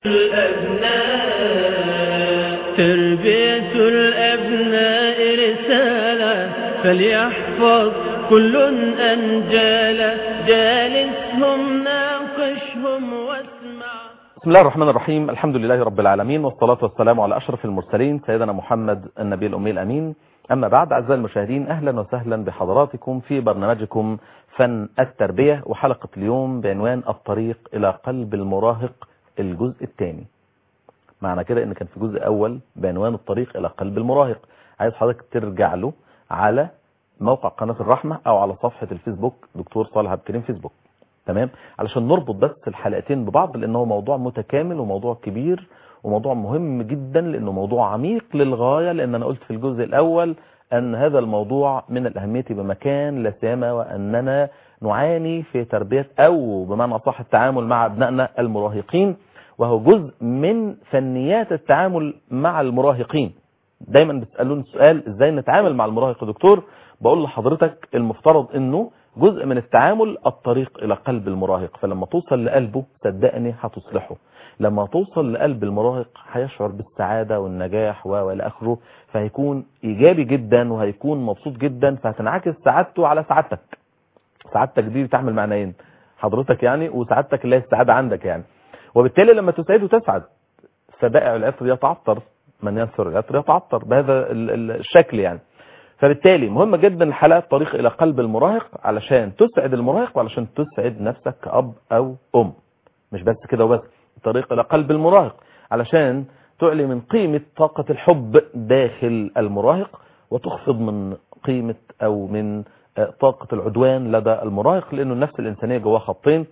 الأبناء تربية الأبناء رسالة فليحفظ كل أنجالا جالسهم ناقشهم واسمع بسم الله الرحمن الرحيم الحمد لله رب العالمين والصلاة والسلام على أشرف المرسلين سيدنا محمد النبي الأمي الأمين أما بعد أعزائي المشاهدين أهلا وسهلا بحضراتكم في برنامجكم فن التربية وحلقة اليوم بعنوان الطريق إلى قلب المراهق الجزء الثاني معنى كده ان كان في جزء اول بعنوان الطريق الى قلب المراهق عايز حضرتك ترجع له على موقع قناة الرحمة او على صفحة الفيسبوك دكتور صالح عبد الكريم فيسبوك تمام علشان نربط بس الحلقتين ببعض لان هو موضوع متكامل وموضوع كبير وموضوع مهم جدا لانه موضوع عميق للغاية لان انا قلت في الجزء الاول ان هذا الموضوع من الاهمية بمكان لا سيما واننا نعاني في تربية او بمعنى اصح التعامل مع ابنائنا المراهقين وهو جزء من فنيات التعامل مع المراهقين دايما بتسألون السؤال ازاي نتعامل مع المراهق يا دكتور بقول لحضرتك المفترض انه جزء من التعامل الطريق الى قلب المراهق فلما توصل لقلبه صدقني هتصلحه لما توصل لقلب المراهق هيشعر بالسعادة والنجاح والى اخره فهيكون ايجابي جدا وهيكون مبسوط جدا فهتنعكس سعادته على سعادتك سعادتك دي بتعمل معنيين حضرتك يعني وسعادتك اللي هي السعادة عندك يعني وبالتالي لما تسعده تسعد فبائع العطر يتعطر من ينثر العطر يتعطر بهذا الشكل يعني فبالتالي مهم جدا الحلقة الطريق الى قلب المراهق علشان تسعد المراهق وعلشان تسعد نفسك كأب او ام مش بس كده وبس الطريق الى قلب المراهق علشان تعلي من قيمة طاقة الحب داخل المراهق وتخفض من قيمة او من طاقة العدوان لدى المراهق لانه النفس الانسانية جواها خطين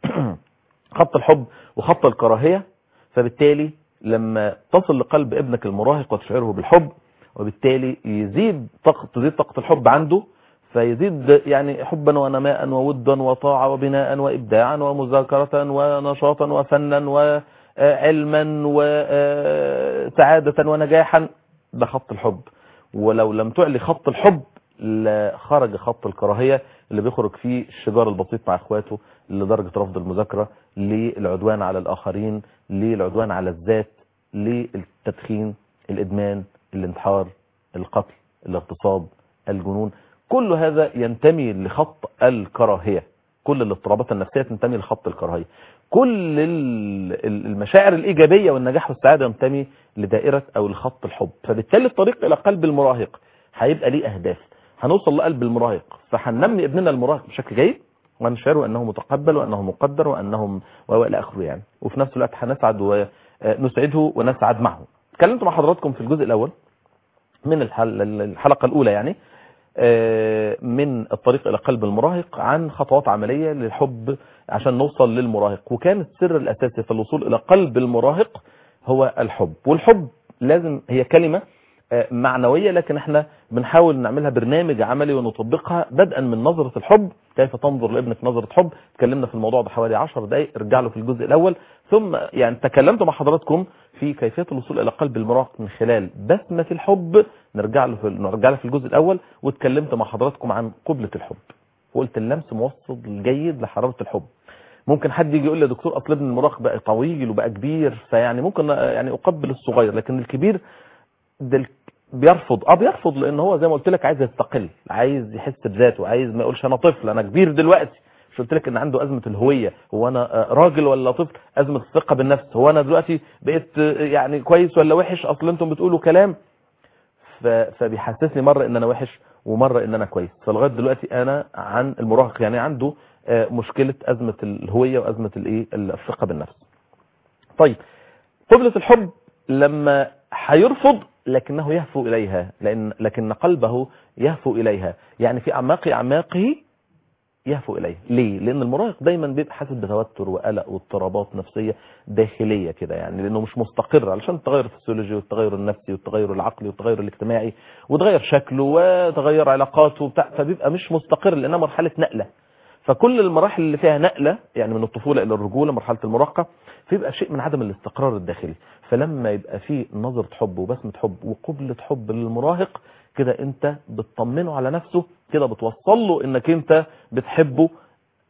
خط الحب وخط الكراهية فبالتالي لما تصل لقلب ابنك المراهق وتشعره بالحب وبالتالي يزيد طاقة تزيد طاقة الحب عنده فيزيد يعني حبا ونماء وودا وطاعة وبناء وإبداعا ومذاكرة ونشاطا وفنا وعلما وسعادة ونجاحا ده خط الحب ولو لم تعلي خط الحب خرج خط الكراهية اللي بيخرج فيه الشجار البسيط مع اخواته لدرجة رفض المذاكرة للعدوان على الاخرين للعدوان على الذات للتدخين الادمان الانتحار القتل الاغتصاب الجنون كل هذا ينتمي لخط الكراهية كل الاضطرابات النفسية تنتمي لخط الكراهية كل المشاعر الإيجابية والنجاح والسعادة ينتمي لدائرة أو لخط الحب فبالتالي الطريق إلى قلب المراهق هيبقى ليه أهداف هنوصل لقلب المراهق فهننمي ابننا المراهق بشكل جيد ونشعره أنه متقبل وأنه مقدر وأنهم وإلى آخره يعني وفي نفس الوقت هنسعد ونسعده ونسعد معه اتكلمت مع حضراتكم في الجزء الأول من الحلقة الأولى يعني من الطريق إلى قلب المراهق عن خطوات عملية للحب عشان نوصل للمراهق وكان السر الأساسي في الوصول إلى قلب المراهق هو الحب والحب لازم هي كلمة معنوية لكن احنا بنحاول نعملها برنامج عملي ونطبقها بدءا من نظرة الحب كيف تنظر لابنك نظرة حب تكلمنا في الموضوع ده حوالي 10 دقائق ارجع له في الجزء الاول ثم يعني تكلمت مع حضراتكم في كيفية الوصول الى قلب المراهق من خلال بسمة الحب نرجع له في نرجع له في الجزء الاول واتكلمت مع حضراتكم عن قبلة الحب وقلت اللمس موصل جيد لحرارة الحب ممكن حد يجي يقول لي يا دكتور اصل ابن المراهق بقى طويل وبقى كبير فيعني ممكن يعني اقبل الصغير لكن الكبير ده بيرفض اه بيرفض لان هو زي ما قلت لك عايز يستقل عايز يحس بذاته عايز ما يقولش انا طفل انا كبير دلوقتي مش قلت لك ان عنده ازمه الهويه هو انا راجل ولا طفل ازمه الثقه بالنفس هو انا دلوقتي بقيت يعني كويس ولا وحش اصل انتم بتقولوا كلام فبيحسسني مره ان انا وحش ومره ان انا كويس فلغايه دلوقتي انا عن المراهق يعني عنده مشكله ازمه الهويه وازمه الايه الثقه بالنفس طيب قبلة الحب لما هيرفض لكنه يهفو إليها لأن لكن قلبه يهفو إليها يعني في أعماق أعماقه يهفو إليه ليه؟ لأن المراهق دايما بيبقى حاسس بتوتر وقلق واضطرابات نفسية داخلية كده يعني لأنه مش مستقر علشان التغير الفسيولوجي والتغير النفسي والتغير العقلي والتغير الاجتماعي وتغير شكله وتغير علاقاته وبتاع فبيبقى مش مستقر لأنها مرحلة نقلة فكل المراحل اللي فيها نقلة يعني من الطفولة إلى الرجولة مرحلة المراهقة فيبقى شيء من عدم الاستقرار الداخلي فلما يبقى فيه نظرة حب وبسمة حب وقبلة حب للمراهق كده انت بتطمنه على نفسه كده بتوصل له انك انت بتحبه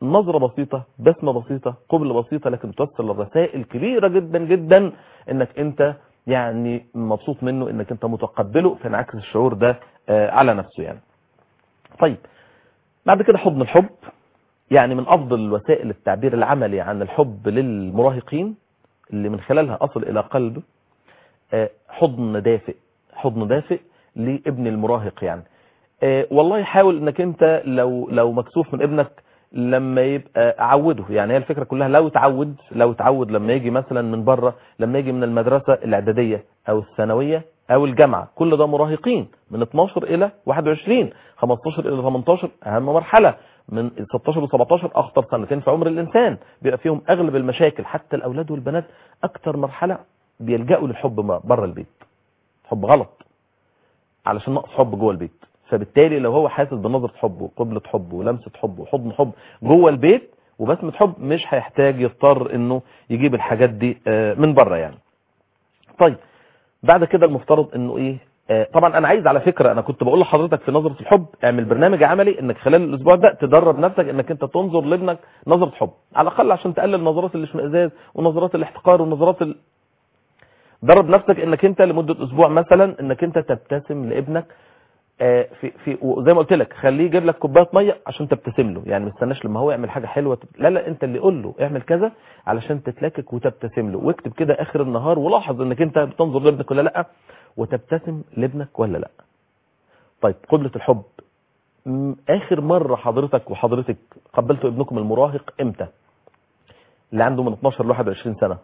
نظرة بسيطة بسمة بسيطة قبلة بسيطة لكن توصل رسائل كبيرة جدا جدا انك انت يعني مبسوط منه انك انت متقبله فينعكس الشعور ده آه، على نفسه يعني طيب بعد كده حضن الحب يعني من افضل وسائل التعبير العملي عن الحب للمراهقين اللي من خلالها اصل الى قلبه آه، حضن دافئ حضن دافئ لابن المراهق يعني آه، والله حاول انك انت لو لو مكسوف من ابنك لما يبقى عوده يعني هي الفكره كلها لو تعود لو تعود لما يجي مثلا من بره لما يجي من المدرسه الاعداديه او الثانويه او الجامعه كل ده مراهقين من 12 الى 21 15 الى 18 اهم مرحله من 16 ل 17 اخطر سنتين في عمر الانسان بيبقى فيهم اغلب المشاكل حتى الاولاد والبنات اكتر مرحله بيلجأوا للحب بره البيت حب غلط علشان نقص حب جوه البيت فبالتالي لو هو حاسس بنظرة حب وقبلة حب ولمسة حب وحضن حب جوه البيت وبسمة حب مش هيحتاج يضطر انه يجيب الحاجات دي آه، من بره يعني طيب بعد كده المفترض انه ايه آه، طبعا انا عايز على فكرة انا كنت بقول لحضرتك في نظرة الحب اعمل برنامج عملي انك خلال الاسبوع ده تدرب نفسك انك انت تنظر لابنك نظرة حب على الاقل عشان تقلل نظرات الاشمئزاز ونظرات الاحتقار ونظرات ال... درب نفسك انك انت لمدة اسبوع مثلا انك انت تبتسم لابنك آه، في في وزي ما قلت لك خليه يجيب لك كوبايه ميه عشان تبتسم له يعني ما تستناش لما هو يعمل حاجه حلوه تب... لا لا انت اللي قول له اعمل كذا علشان تتلكك وتبتسم له واكتب كده اخر النهار ولاحظ انك انت بتنظر لابنك ولا لا وتبتسم لابنك ولا لا طيب قبلة الحب م- اخر مره حضرتك وحضرتك قبلتوا ابنكم المراهق امتى اللي عنده من 12 ل 21 سنه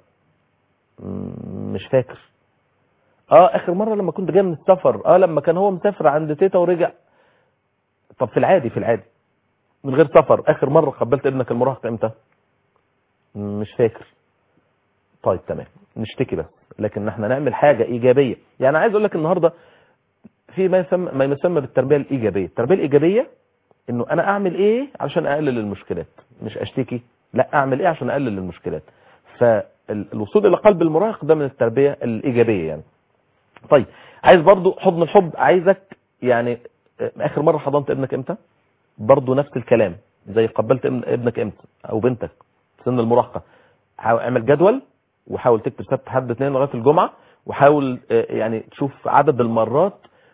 م- مش فاكر اه اخر مره لما كنت جاي من السفر اه لما كان هو مسافر عند تيتا ورجع طب في العادي في العادي من غير سفر اخر مره قبلت ابنك المراهق امتى مش فاكر طيب تمام نشتكي بس لكن احنا نعمل حاجه ايجابيه يعني عايز اقول لك النهارده في ما يسمى ما يسمى بالتربيه الايجابيه التربيه الايجابيه انه انا اعمل ايه عشان اقلل المشكلات مش اشتكي لا اعمل ايه عشان اقلل المشكلات فالوصول الى قلب المراهق ده من التربيه الايجابيه يعني طيب عايز برضو حضن الحب عايزك يعني آه، اخر مره حضنت ابنك امتى برضو نفس الكلام زي قبلت ابن- ابنك امتى او بنتك في سن المراهقه حاول اعمل جدول وحاول تكتب سبت حد اثنين لغايه الجمعه وحاول آه، يعني تشوف عدد المرات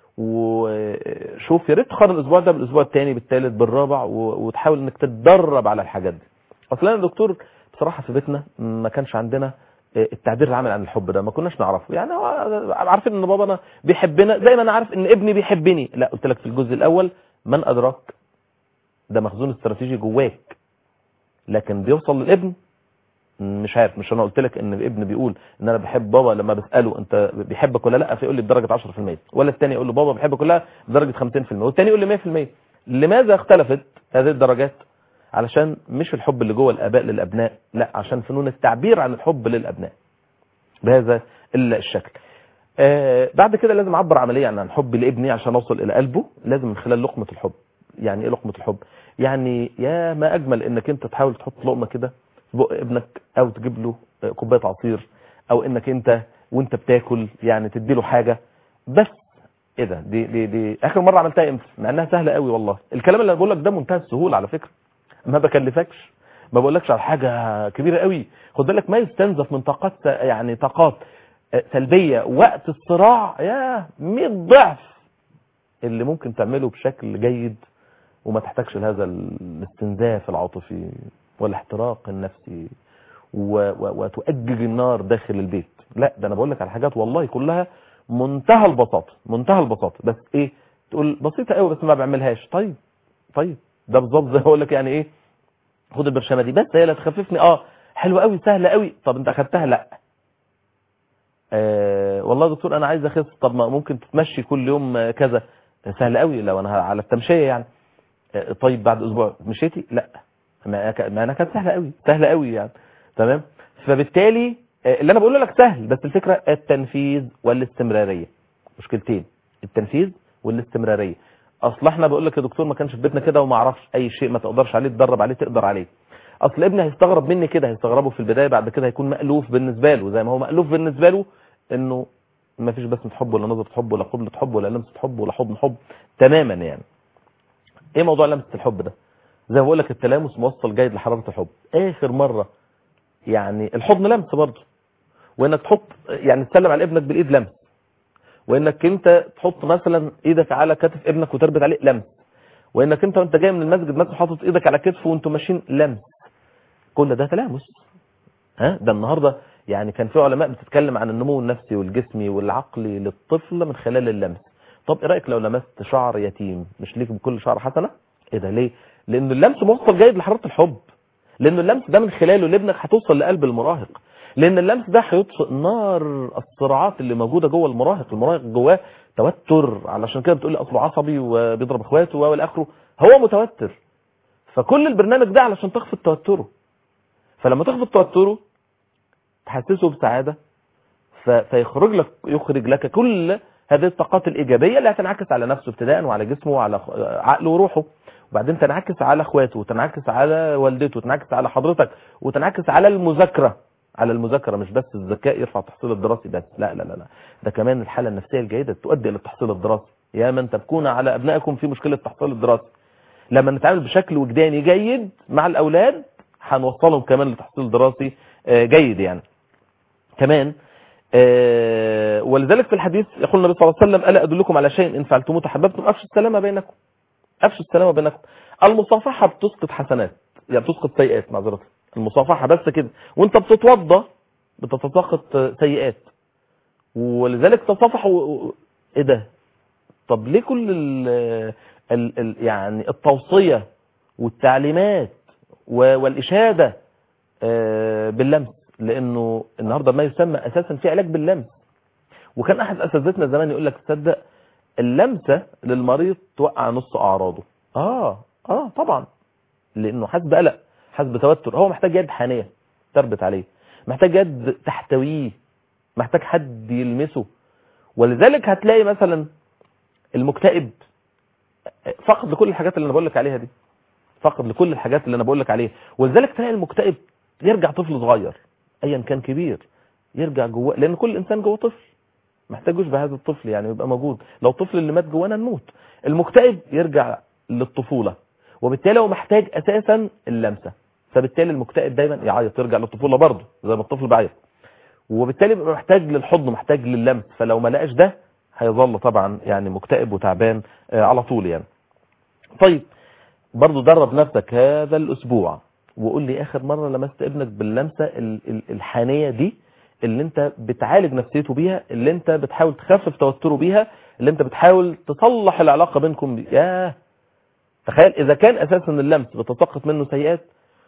وشوف يا ريت تقارن الاسبوع ده بالاسبوع الثاني بالثالث بالرابع و- وتحاول انك تتدرب على الحاجات دي اصل انا دكتور بصراحه في بيتنا ما كانش عندنا آه، التعبير العام عن الحب ده ما كناش نعرفه يعني هو عارفين ان بابانا بيحبنا زي ما انا عارف ان ابني بيحبني لا قلت لك في الجزء الاول من ادراك ده مخزون استراتيجي جواك لكن بيوصل للابن مش عارف مش انا قلت لك ان الابن بيقول ان انا بحب بابا لما بساله انت بيحبك ولا لا فيقول لي بدرجه 10% ولا الثاني يقول له بابا بيحبك ولا لا بدرجه 50% والثاني يقول لي 100% لماذا اختلفت هذه الدرجات علشان مش الحب اللي جوه الاباء للابناء لا عشان فنون التعبير عن الحب للابناء بهذا الشكل آه بعد كده لازم اعبر عمليا عن حبي لابني عشان اوصل الى قلبه لازم من خلال لقمه الحب يعني ايه لقمه الحب يعني يا ما اجمل انك انت تحاول تحط لقمه كده في بق ابنك او تجيب له آه، كوبايه عصير او انك انت وانت بتاكل يعني تدي له حاجه بس ايه ده دي دي دي اخر مره عملتها امتى مع انها سهله قوي والله الكلام اللي أنا بقول لك ده منتهى السهوله على فكره ما بكلفكش ما بقولكش على حاجه كبيره قوي خد بالك ما يستنزف من طاقات س- يعني طاقات آه، سلبيه وقت الصراع يا 100 ضعف اللي ممكن تعمله بشكل جيد وما تحتاجش لهذا الاستنزاف العاطفي والاحتراق النفسي و- و- وتؤجج النار داخل البيت لا ده انا بقول لك على حاجات والله كلها منتهى البساطه منتهى البساطه بس ايه تقول بسيطه قوي بس ما بعملهاش طيب طيب ده بالظبط زي ما اقول لك يعني ايه خد البرشامه دي بس هي اللي تخففني اه حلوه قوي سهله قوي طب انت اخدتها لا آه والله يا دكتور انا عايز اخس طب ما ممكن تتمشي كل يوم آه، كذا سهل قوي لو انا على التمشيه يعني آه، طيب بعد اسبوع مشيتي لا ما أنا- ما انا كانت سهله قوي سهله قوي يعني تمام فبالتالي آه، اللي انا بقوله لك سهل بس الفكره التنفيذ والاستمراريه مشكلتين التنفيذ والاستمراريه اصل احنا بقول لك يا دكتور ما كانش في بيتنا كده وما اعرفش اي شيء ما تقدرش عليه تدرب عليه تقدر عليه اصل ابني هيستغرب مني كده هيستغربه في البدايه بعد كده هيكون مألوف بالنسبه له زي ما هو مألوف بالنسبه له انه ما فيش بسمه حب ولا نظره حب ولا قبله حب ولا لمسه حب ولا حضن حب تماما يعني ايه موضوع لمسه الحب ده زي ما بقول لك التلامس موصل جيد لحراره الحب اخر مره يعني الحضن لمس برضه وانك تحط يعني تسلم على ابنك بالايد لمس وانك انت تحط مثلا ايدك على كتف ابنك وتربط عليه لمس وانك انت وانت جاي من المسجد مثلا حاطط ايدك على كتفه وانتوا ماشيين لمس كل ده تلامس ها ده النهارده يعني كان في علماء بتتكلم عن النمو النفسي والجسمي والعقلي للطفل من خلال اللمس طب ايه رايك لو لمست شعر يتيم مش ليك بكل شعر حسنه ايه ده ليه لان اللمس موصل جيد لحراره الحب لان اللمس ده من خلاله لابنك هتوصل لقلب المراهق لان اللمس ده هيطفئ نار الصراعات اللي موجوده جوه المراهق المراهق جواه توتر علشان كده بتقول لي اصله عصبي وبيضرب اخواته والى اخره هو متوتر فكل البرنامج ده علشان تخفض توتره فلما تخفض توتره تحسسه بسعاده ف... فيخرج لك يخرج لك كل هذه الطاقات الايجابيه اللي هتنعكس على نفسه ابتداء وعلى جسمه وعلى عقله وروحه وبعدين تنعكس على اخواته وتنعكس على والدته وتنعكس على حضرتك وتنعكس على المذاكره على المذاكره مش بس الذكاء يرفع التحصيل الدراسي بس لا لا لا لا ده كمان الحاله النفسيه الجيده تؤدي الى التحصيل الدراسي يا من تبكون على ابنائكم في مشكله التحصيل الدراسي لما نتعامل بشكل وجداني جيد مع الاولاد هنوصلهم كمان لتحصيل دراسي جيد يعني كمان ولذلك في الحديث يقول النبي صلى الله عليه وسلم الا ادلكم على شيء ان فعلتموه تحببتم افشوا السلامه بينكم افشوا السلامه بينكم المصافحه بتسقط حسنات يعني بتسقط سيئات معذره المصافحه بس كده وانت بتتوضى بتتساقط سيئات ولذلك تصافحوا ايه ده طب ليه كل ال ال ال يعني التوصيه والتعليمات والاشاده باللمس لانه النهارده ما يسمى اساسا في علاج باللمس وكان احد اساتذتنا زمان يقول لك تصدق اللمسه للمريض توقع نص اعراضه اه اه طبعا لانه حاسس بقلق حاسس بتوتر هو محتاج يد حانيه تربط عليه محتاج يد تحتويه محتاج حد يلمسه ولذلك هتلاقي مثلا المكتئب فقد لكل الحاجات اللي انا بقول لك عليها دي فقد لكل الحاجات اللي انا بقول لك عليها ولذلك تلاقي المكتئب يرجع طفل صغير ايا كان كبير يرجع جواه لان كل انسان جوه طفل محتاج يشبه هذا الطفل يعني يبقى موجود لو الطفل اللي مات جوانا نموت المكتئب يرجع للطفوله وبالتالي هو محتاج اساسا اللمسه فبالتالي المكتئب دايما يعيط يرجع للطفوله برضه زي ما الطفل بيعيط وبالتالي بيبقى محتاج للحضن محتاج لللمس فلو ما لقاش ده هيظل طبعا يعني مكتئب وتعبان على طول يعني طيب برضه درب نفسك هذا الاسبوع وقول لي اخر مره لمست ابنك باللمسه الحانيه دي اللي انت بتعالج نفسيته بيها اللي انت بتحاول تخفف توتره بيها اللي انت بتحاول تصلح العلاقه بينكم بي. ياه تخيل اذا كان اساسا اللمس بتتساقط منه سيئات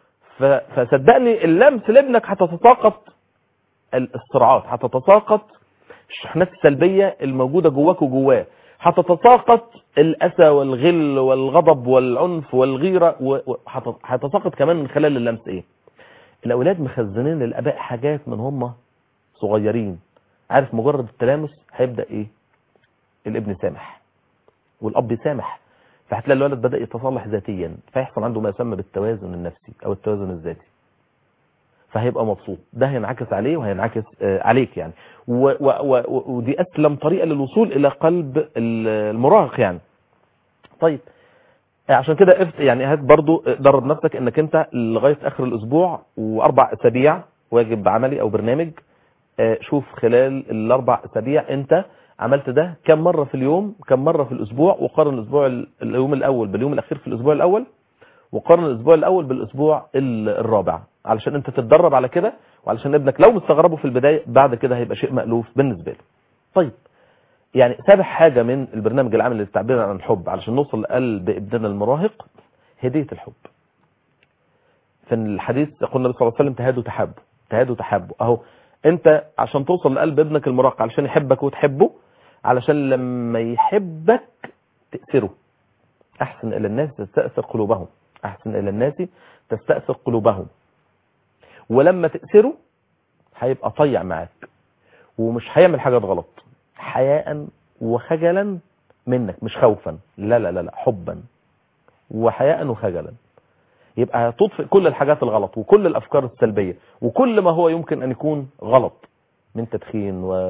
فصدقني اللمس لابنك هتتساقط الصراعات هتتساقط الشحنات السلبيه الموجوده جواك وجواه هتتساقط الاسى والغل والغضب والعنف والغيره وهتتساقط كمان من خلال اللمس ايه الاولاد مخزنين للاباء حاجات من هم صغيرين عارف مجرد التلامس هيبدا ايه الابن سامح والاب يسامح فهتلاقي الولد بدا يتصالح ذاتيا فيحصل عنده ما يسمى بالتوازن النفسي او التوازن الذاتي فهيبقى مبسوط ده هينعكس عليه وهينعكس عليك يعني و و و ودي اسلم طريقه للوصول الى قلب المراهق يعني طيب عشان كده يعني هات برضو درب نفسك انك انت لغايه اخر الاسبوع واربع اسابيع واجب عملي او برنامج شوف خلال الاربع اسابيع انت عملت ده كم مره في اليوم كم مره في الاسبوع وقارن الاسبوع اليوم الاول باليوم الاخير في الاسبوع الاول وقارن الاسبوع الاول بالاسبوع الرابع علشان انت تتدرب على كده وعلشان ابنك لو مستغربه في البدايه بعد كده هيبقى شيء مألوف بالنسبه له طيب يعني سابع حاجه من البرنامج العام للتعبير عن الحب علشان نوصل لقلب ابننا المراهق هديه الحب في الحديث يقول النبي صلى الله عليه وسلم تهادوا تحبوا تهادوا تحبوا اهو انت عشان توصل لقلب ابنك المراهق علشان يحبك وتحبه علشان لما يحبك تأثره احسن الى الناس تستأثر قلوبهم احسن الى الناس تستأثر قلوبهم ولما تأثره هيبقى طيع معاك ومش هيعمل حاجات غلط حياء وخجلا منك مش خوفا لا لا لا لا حبا وحياء وخجلا يبقى تطفئ كل الحاجات الغلط وكل الافكار السلبيه وكل ما هو يمكن ان يكون غلط من تدخين و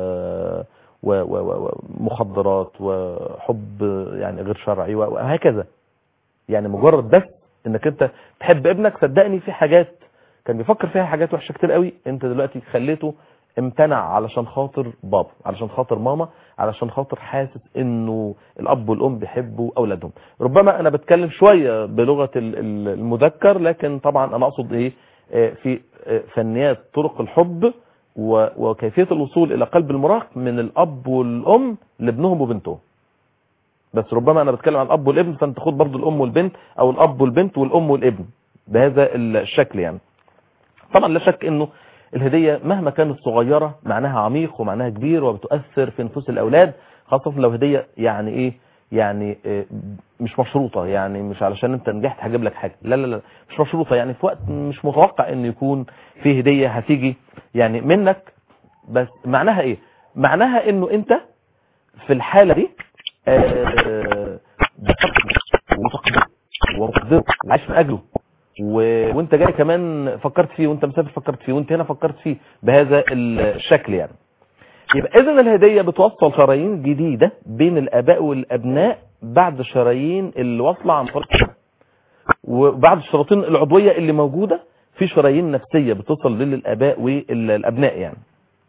ومخدرات وحب يعني غير شرعي وهكذا يعني مجرد بس انك انت تحب ابنك صدقني في حاجات كان بيفكر فيها حاجات وحشه كتير قوي انت دلوقتي خليته امتنع علشان خاطر بابا علشان خاطر ماما علشان خاطر حاسس انه الاب والام بيحبوا اولادهم ربما انا بتكلم شويه بلغه ال- ال- المذكر لكن طبعا انا اقصد ايه آه، في آه، فنيات طرق الحب و- وكيفيه الوصول الى قلب المراهق من الاب والام لابنهم وبنتهم بس ربما انا بتكلم عن الاب والابن فانت خد برضو الام والبنت او الاب والبنت والام والابن بهذا الشكل يعني طبعا لا شك انه الهدية مهما كانت صغيرة معناها عميق ومعناها كبير وبتؤثر في نفوس الاولاد خاصة لو هدية يعني ايه يعني إيه مش مشروطة يعني مش علشان انت نجحت هجيب لك حاجة لا لا لا مش مشروطة يعني في وقت مش متوقع ان يكون في هدية هتيجي يعني منك بس معناها ايه معناها انه انت في الحالة دي آه، وتقدر وتقدر وعايش من اجله و... وانت جاي كمان فكرت فيه وانت مسافر فكرت فيه وانت هنا فكرت فيه بهذا الشكل يعني يبقى اذا الهدية بتوصل شرايين جديدة بين الاباء والابناء بعد الشرايين اللي واصلة عن طريق الشرع. وبعد الشرايين العضوية اللي موجودة في شرايين نفسية بتصل للاباء والابناء يعني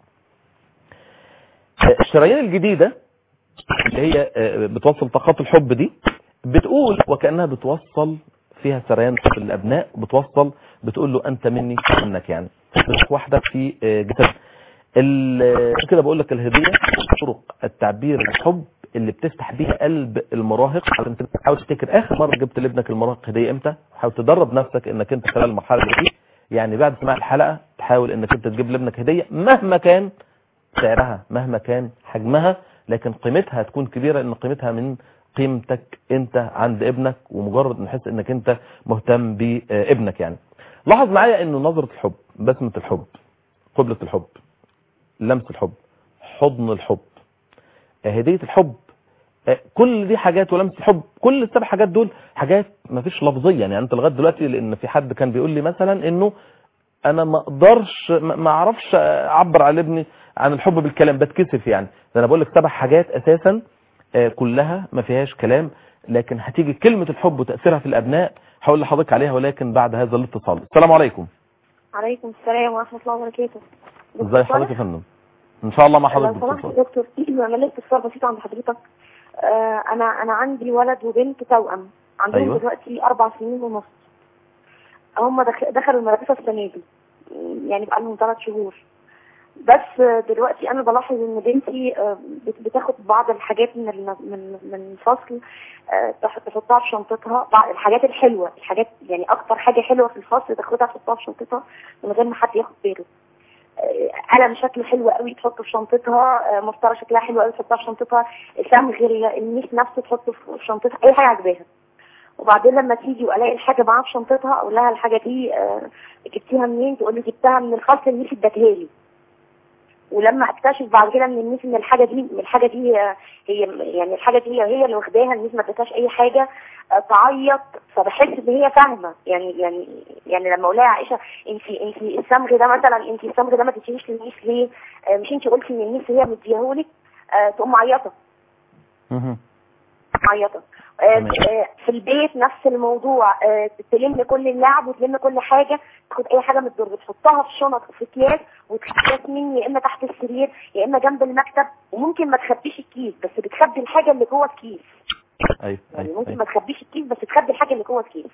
الشرايين الجديدة اللي هي آه، بتوصل طاقات الحب دي بتقول وكأنها بتوصل فيها سريان في الأبناء بتوصل بتقول له أنت مني منك يعني بتروح واحدة في آه، جسد ال- عشان كده بقول لك الهدية طرق التعبير الحب اللي بتفتح بيها قلب المراهق عشان انت تحاول تفتكر اخر مره جبت لابنك المراهق هديه امتى حاول تدرب نفسك انك انت خلال المرحله دي يعني بعد سماع الحلقه تحاول انك انت تجيب لابنك هديه مهما كان سعرها مهما كان حجمها لكن قيمتها تكون كبيرة لان قيمتها من قيمتك انت عند ابنك ومجرد نحس انك انت مهتم بابنك يعني لاحظ معايا انه نظرة الحب بسمة الحب قبلة الحب لمس الحب حضن الحب هدية الحب كل دي حاجات ولمس الحب كل السبع حاجات دول حاجات ما فيش لفظيا يعني انت لغايه دلوقتي لان في حد كان بيقول لي مثلا انه انا ما اقدرش ما ما اعرفش اعبر على ابني عن الحب بالكلام بتكسف يعني ده انا بقول لك سبع حاجات اساسا آه، كلها ما فيهاش كلام لكن هتيجي كلمة الحب وتأثيرها في الأبناء هقول لحضرتك عليها ولكن بعد هذا الاتصال السلام عليكم عليكم السلام ورحمة الله وبركاته ازي حضرتك يا فندم ان شاء الله مع لو حضرتك سمحت باتصال دكتور انا ليا استفسار بسيط عند حضرتك آه، انا انا عندي ولد وبنت توأم عندهم أيوة. دلوقتي اربع سنين ونص هم دخ- دخلوا المدرسة السنة دي يعني بقى لهم ثلاث شهور بس آه، دلوقتي انا بلاحظ ان بنتي آه، بت- بتاخد بعض الحاجات من الم- من من الفصل آه، تح- تحطها في شنطتها بعض الحاجات الحلوه الحاجات يعني اكتر حاجه حلوه في الفصل تاخدها تحطها في شنطتها من غير ما حد ياخد باله آه، قلم شكله حلو قوي تحطه في شنطتها آه، مسطره شكلها حلو قوي تحطها في شنطتها صمغ ال- الميس نفسه تحطه في شنطتها اي حاجه عجباها وبعدين لما تيجي والاقي الحاجه معاها في شنطتها اقول لها الحاجه دي آه، جبتيها منين تقول لي جبتها من الفصل الميس ادتها لي ولما اكتشف بعد كده من الميس ان الحاجه دي الحاجه دي آه، هي يعني الحاجه دي هي اللي واخداها الميس ما ادتهاش اي حاجه آه، تعيط فبحس ان هي فاهمه يعني يعني يعني لما اقول لها يا عائشه انت انت الصمغ ده مثلا انت الصمغ ده ما تديهوش للميس ليه؟ آه، مش انت قلتي ان الميس هي مديهولك آه، تقوم معيطه مهم. معيطه آه، تمام. آه، في البيت نفس الموضوع آه، تلم كل اللعب وتلم كل حاجه تاخد اي حاجه من الدرج تحطها في شنط في اكياس وتخبيها مني يا اما تحت السرير يا اما جنب المكتب وممكن ما تخبيش الكيس بس بتخبي الحاجه اللي جوه الكيس ايوه يعني ايوه ممكن أيوة. ما تخبيش الكيس بس تخبي الحاجه اللي جوه الكيس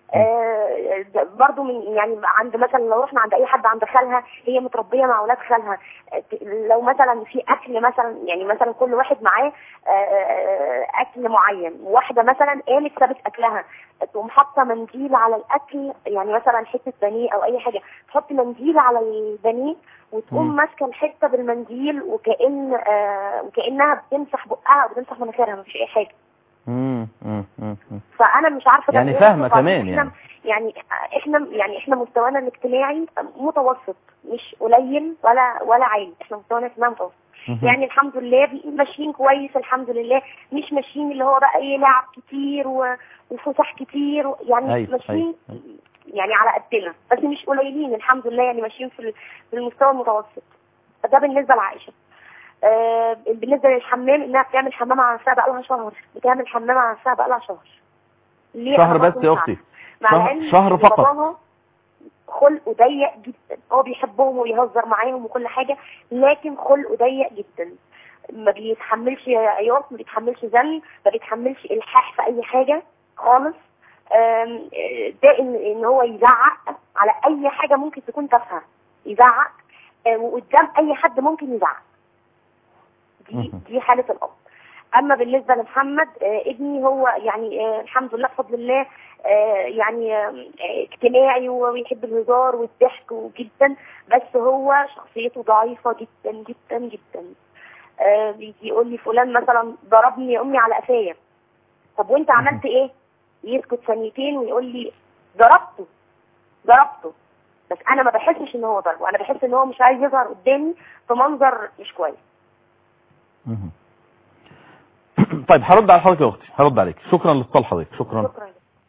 آه ده برضو من يعني عند مثلا لو رحنا عند اي حد عند خالها هي متربيه مع اولاد خالها آه، ت- لو مثلا في اكل مثلا يعني مثلا كل واحد معاه آه، اكل معين واحده مثلا قامت سابت اكلها تقوم حاطه منديل على الاكل يعني مثلا حته بانيه او اي حاجه تحط منديل على البانيه وتقوم مم. ماسكه الحته بالمنديل وكأن آه وكأنها بتمسح بقها وبتمسح مناخيرها مفيش اي حاجه مم. مم. مم. مم. فانا مش عارفه ده يعني إيه. فاهمة طبعاً كمان إحنا يعني. يعني احنا يعني احنا مستوانا الاجتماعي متوسط مش قليل ولا ولا عالي احنا مستوانا الاجتماعي متوسط مهم. يعني الحمد لله بي- ماشيين كويس الحمد لله مش ماشيين اللي هو بقى ايه لعب كتير و- وفسح كتير و- يعني أيوة، ماشيين أيوة. يعني على قدنا بس مش قليلين الحمد لله يعني ماشيين في ال- في المستوى المتوسط ده بالنسبه لعائشه آه بالنسبه للحمام انها بتعمل حمام على نفسها بقى لها شهر بتعمل حمام على نفسها بقى لها شهر ليه شهر أنا بس برضه يا مش اختي عارفة. مع شهر- العلم شهر إن فقط. باباها خلقه ضيق جدا هو بيحبهم ويهزر معاهم وكل حاجه لكن خلقه ضيق جدا ما بيتحملش عياط ما بيتحملش زن ما بيتحملش الحاح في اي حاجه خالص آم، ده ان ان هو يزعق على اي حاجه ممكن تكون تافهه يزعق آه، وقدام اي حد ممكن يزعق دي مهم. دي حاله الاب اما بالنسبه لمحمد آه، ابني هو يعني آه، الحمد لله بفضل الله آه، يعني آه، اجتماعي ويحب الهزار والضحك جدا بس هو شخصيته ضعيفه جدا جدا جدا آه، بيجي يقول لي فلان مثلا ضربني يا امي على قفايا طب وانت عملت ايه يسكت ثانيتين ويقول لي ضربته ضربته بس انا ما بحسش ان هو ضربه انا بحس ان هو مش عايز يظهر قدامي في منظر مش كويس مهم. طيب هرد على حضرتك يا اختي هرد عليك شكرا لاتصال حضرتك شكرا شكرا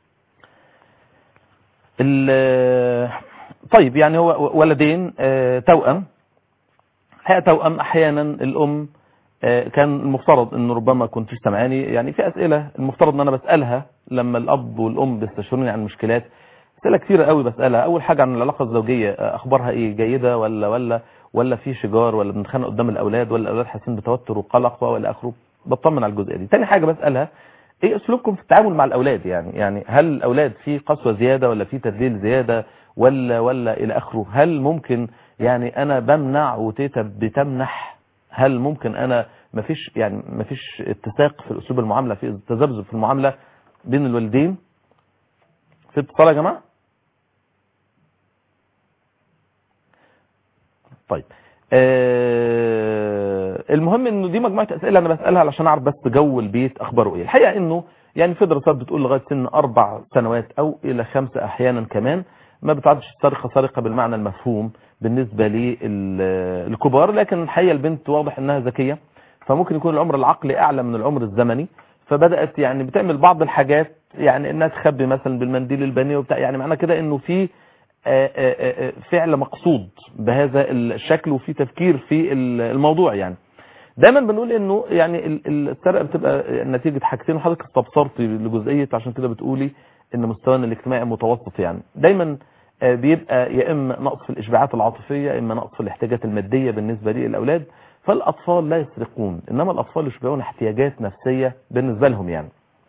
ال- طيب يعني هو ولدين آه، توأم الحقيقة توأم احيانا الام آه، كان المفترض انه ربما كنت سمعاني يعني في اسئله المفترض ان انا بسالها لما الاب والام بيستشيروني عن مشكلات اسئله كثيره قوي بسالها اول حاجه عن العلاقه الزوجيه آه، اخبارها ايه جيده ولا ولا ولا في شجار ولا بنتخانق قدام الاولاد ولا الاولاد حاسين بتوتر وقلق والى اخره بطمن على الجزئيه دي تاني حاجه بسالها ايه اسلوبكم في التعامل مع الاولاد يعني يعني هل الاولاد في قسوه زياده ولا في تدليل زياده ولا ولا الى اخره هل ممكن يعني انا بمنع وتيتا بتمنح هل ممكن انا مفيش يعني مفيش اتساق في اسلوب المعامله في تذبذب في المعامله بين الوالدين في اتصال يا جماعه طيب آه المهم انه دي مجموعه اسئله انا بسالها علشان اعرف بس جو البيت اخباره ايه الحقيقه انه يعني في دراسات بتقول لغايه سن اربع سنوات او الى خمسه احيانا كمان ما بتعدش السرقه سرقه بالمعنى المفهوم بالنسبه للكبار لكن الحقيقه البنت واضح انها ذكيه فممكن يكون العمر العقلي اعلى من العمر الزمني فبدات يعني بتعمل بعض الحاجات يعني انها تخبي مثلا بالمنديل البني وبتاع يعني معنى كده انه في آه، آه، آه، فعل مقصود بهذا الشكل وفي تفكير في الموضوع يعني دايما بنقول انه يعني ال- ال- السرقه بتبقى نتيجه حاجتين وحضرتك استبصرتي لجزئيه عشان كده بتقولي ان مستوانا الاجتماعي متوسط يعني دايما آه، بيبقى يا اما نقص في الاشباعات العاطفيه يا اما نقص في الاحتياجات الماديه بالنسبه للاولاد فالاطفال لا يسرقون انما الاطفال يشبعون احتياجات نفسيه بالنسبه لهم يعني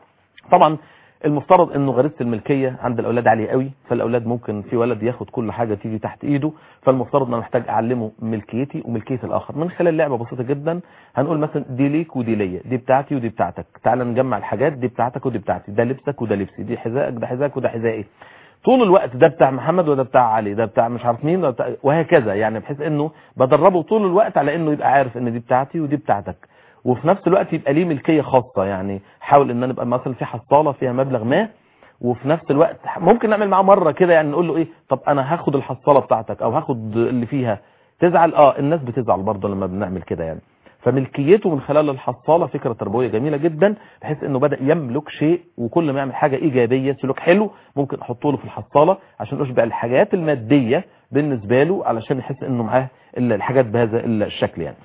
طبعا المفترض انه غريزه الملكيه عند الاولاد عاليه قوي فالاولاد ممكن في ولد ياخد كل حاجه تيجي تحت ايده فالمفترض ان انا محتاج اعلمه ملكيتي وملكيه الاخر من خلال لعبه بسيطه جدا هنقول مثلا دي ليك ودي ليا دي بتاعتي ودي بتاعتك تعال نجمع الحاجات دي بتاعتك ودي بتاعتي ده لبسك وده لبسي دي حذائك ده حذائك وده حذائي طول الوقت ده بتاع محمد وده بتاع علي ده بتاع مش عارف مين وده بتاع وهكذا يعني بحيث انه بدربه طول الوقت على انه يبقى عارف ان دي بتاعتي ودي بتاعتك وفي نفس الوقت يبقى ليه ملكيه خاصه يعني حاول ان انا ابقى مثلا في حصاله فيها مبلغ ما وفي نفس الوقت ممكن نعمل معاه مره كده يعني نقول له ايه طب انا هاخد الحصاله بتاعتك او هاخد اللي فيها تزعل اه الناس بتزعل برضه لما بنعمل كده يعني فملكيته من خلال الحصاله فكره تربويه جميله جدا بحيث انه بدا يملك شيء وكل ما يعمل حاجه ايجابيه سلوك حلو ممكن احطه له في الحصاله عشان اشبع الحاجات الماديه بالنسبه له علشان يحس انه معاه الحاجات بهذا الشكل يعني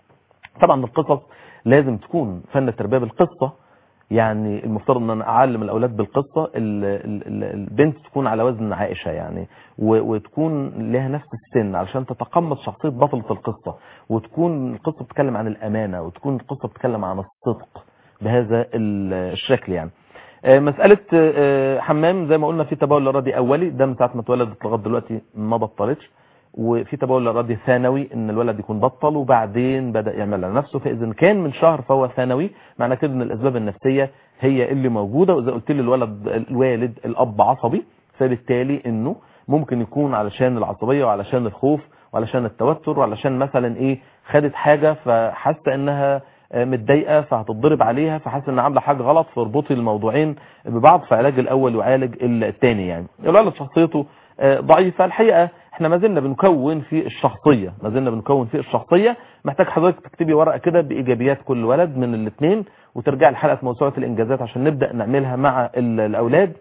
طبعا القصص لازم تكون فن التربيه بالقصه يعني المفترض ان انا اعلم الاولاد بالقصه ال- ال- ال- البنت تكون على وزن عائشه يعني و- وتكون لها نفس السن علشان تتقمص شخصيه بطله القصه وتكون القصه بتتكلم عن الامانه وتكون القصه بتتكلم عن الصدق بهذا ال- الشكل يعني آه، مسألة آه، حمام زي ما قلنا في تبول إرادي أولي ده من ساعة ما اتولدت لغاية دلوقتي ما بطلتش وفي تبول إرادي ثانوي إن الولد يكون بطل وبعدين بدأ يعمل على نفسه فإذا كان من شهر فهو ثانوي معنى كده إن الأسباب النفسية هي اللي موجودة وإذا قلت لي الولد الوالد الأب عصبي فبالتالي إنه ممكن يكون علشان العصبية وعلشان الخوف وعلشان التوتر وعلشان مثلا إيه خدت حاجة فحاسة إنها متضايقه فهتضرب عليها فحاسه ان عامله حاجه غلط فاربطي الموضوعين ببعض فعلاج الاول يعالج الثاني يعني الولد شخصيته آه، ضعيفه الحقيقه احنا ما زلنا بنكون في الشخصيه ما زلنا بنكون في الشخصيه محتاج حضرتك تكتبي ورقه كده بايجابيات كل ولد من الاثنين وترجعي لحلقه موسوعه الانجازات عشان نبدا نعملها مع ال- الاولاد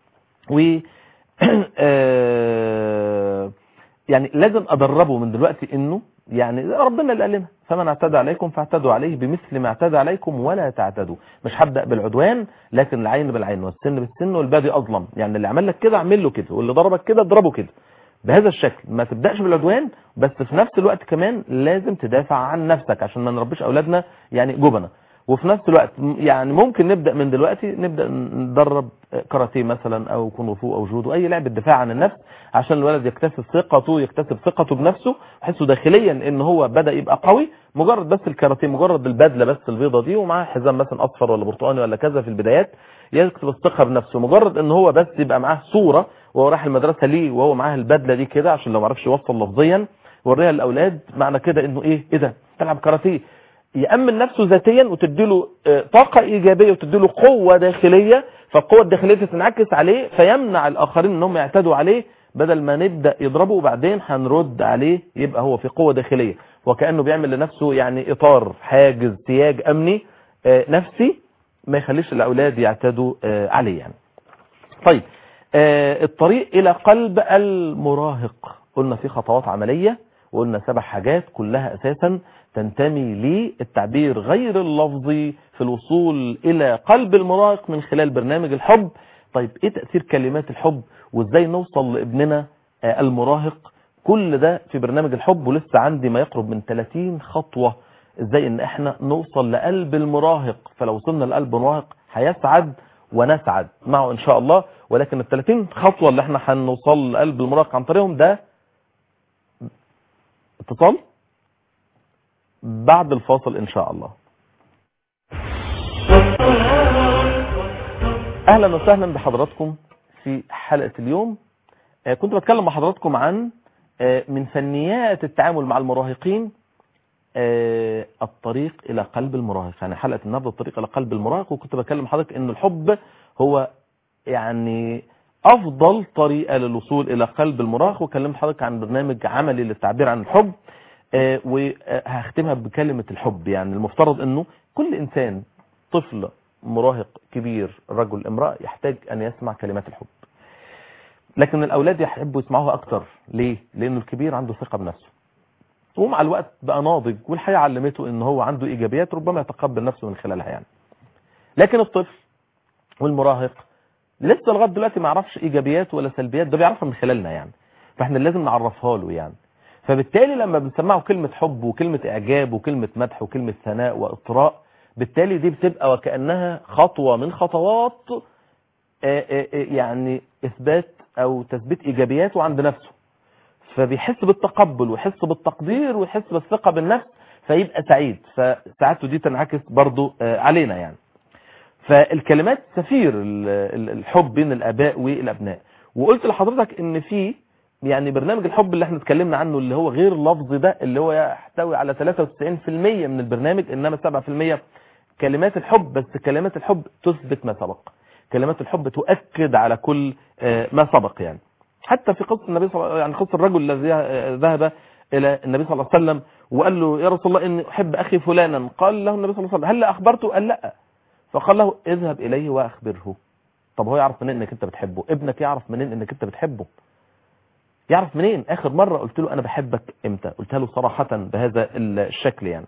و آه، يعني لازم ادربه من دلوقتي انه يعني ربنا اللي قال لنا فمن اعتدى عليكم فاعتدوا عليه بمثل ما اعتدى عليكم ولا تعتدوا مش هبدا بالعدوان لكن العين بالعين والسن بالسن والبادي اظلم يعني اللي عمل لك كده اعمل له كده واللي ضربك كده اضربه كده بهذا الشكل ما تبداش بالعدوان بس في نفس الوقت كمان لازم تدافع عن نفسك عشان ما نربيش اولادنا يعني جبنه وفي نفس الوقت يعني ممكن نبدا من دلوقتي نبدا ندرب كاراتيه مثلا او كونغ فو او جودو اي لعبه دفاع عن النفس عشان الولد يكتسب ثقته يكتسب ثقته بنفسه يحسه داخليا ان هو بدا يبقى قوي مجرد بس الكاراتيه مجرد البدله بس البيضه دي ومعاه حزام مثلا اصفر ولا برتقاني ولا كذا في البدايات يكتسب الثقه بنفسه مجرد ان هو بس يبقى معاه صوره وهو رايح المدرسه ليه وهو معاه البدله دي كده عشان لو ما عرفش يوصل لفظيا وريها للاولاد معنى كده انه ايه ايه ده تلعب كاراتيه يأمن نفسه ذاتيا وتديله طاقة إيجابية وتديله قوة داخلية فالقوة الداخلية تنعكس عليه فيمنع الآخرين أنهم يعتدوا عليه بدل ما نبدأ يضربه وبعدين هنرد عليه يبقى هو في قوة داخلية وكأنه بيعمل لنفسه يعني إطار حاجز سياج أمني نفسي ما يخليش الأولاد يعتدوا عليه يعني طيب الطريق إلى قلب المراهق قلنا في خطوات عملية وقلنا سبع حاجات كلها أساسا تنتمي للتعبير غير اللفظي في الوصول إلى قلب المراهق من خلال برنامج الحب طيب إيه تأثير كلمات الحب وإزاي نوصل لابننا المراهق كل ده في برنامج الحب ولسه عندي ما يقرب من 30 خطوة إزاي إن إحنا نوصل لقلب المراهق فلو وصلنا لقلب المراهق هيسعد ونسعد معه إن شاء الله ولكن ال 30 خطوة اللي إحنا هنوصل لقلب المراهق عن طريقهم ده اتصال بعد الفاصل ان شاء الله اهلا وسهلا بحضراتكم في حلقة اليوم كنت بتكلم مع حضراتكم عن من فنيات التعامل مع المراهقين الطريق الى قلب المراهق يعني حلقة النهارده الطريق الى قلب المراهق وكنت بكلم حضرتك ان الحب هو يعني افضل طريقة للوصول الى قلب المراهق وكلمت حضرتك عن برنامج عملي للتعبير عن الحب وهختمها بكلمة الحب يعني المفترض انه كل انسان طفل مراهق كبير رجل امرأة يحتاج ان يسمع كلمات الحب لكن الاولاد يحبوا يسمعوها اكتر ليه لانه الكبير عنده ثقة بنفسه ومع الوقت بقى ناضج والحياة علمته ان هو عنده ايجابيات ربما يتقبل نفسه من خلالها يعني لكن الطفل والمراهق لسه لغايه دلوقتي ما يعرفش ايجابيات ولا سلبيات ده بيعرفها من خلالنا يعني فاحنا لازم نعرفها له يعني فبالتالي لما بنسمعه كلمة حب وكلمة اعجاب وكلمة مدح وكلمة ثناء واطراء بالتالي دي بتبقى وكأنها خطوة من خطوات يعني اثبات او تثبيت ايجابياته عند نفسه فبيحس بالتقبل ويحس بالتقدير ويحس بالثقة بالنفس فيبقى سعيد فسعادته دي تنعكس برضو علينا يعني فالكلمات سفير الحب بين الاباء والابناء وقلت لحضرتك ان في يعني برنامج الحب اللي احنا اتكلمنا عنه اللي هو غير لفظي ده اللي هو يحتوي على 93% من البرنامج انما 7% كلمات الحب بس كلمات الحب تثبت ما سبق كلمات الحب تؤكد على كل ما سبق يعني حتى في قصة النبي صلى الله يعني قصة الرجل الذي ذهب الى النبي صلى الله عليه وسلم وقال له يا رسول الله اني احب اخي فلانا قال له النبي صلى الله عليه وسلم هل اخبرته قال لا فقال له اذهب اليه واخبره طب هو يعرف منين انك انت بتحبه ابنك يعرف منين انك انت بتحبه يعرف منين اخر مرة قلت له انا بحبك امتى قلتها له صراحة بهذا الشكل يعني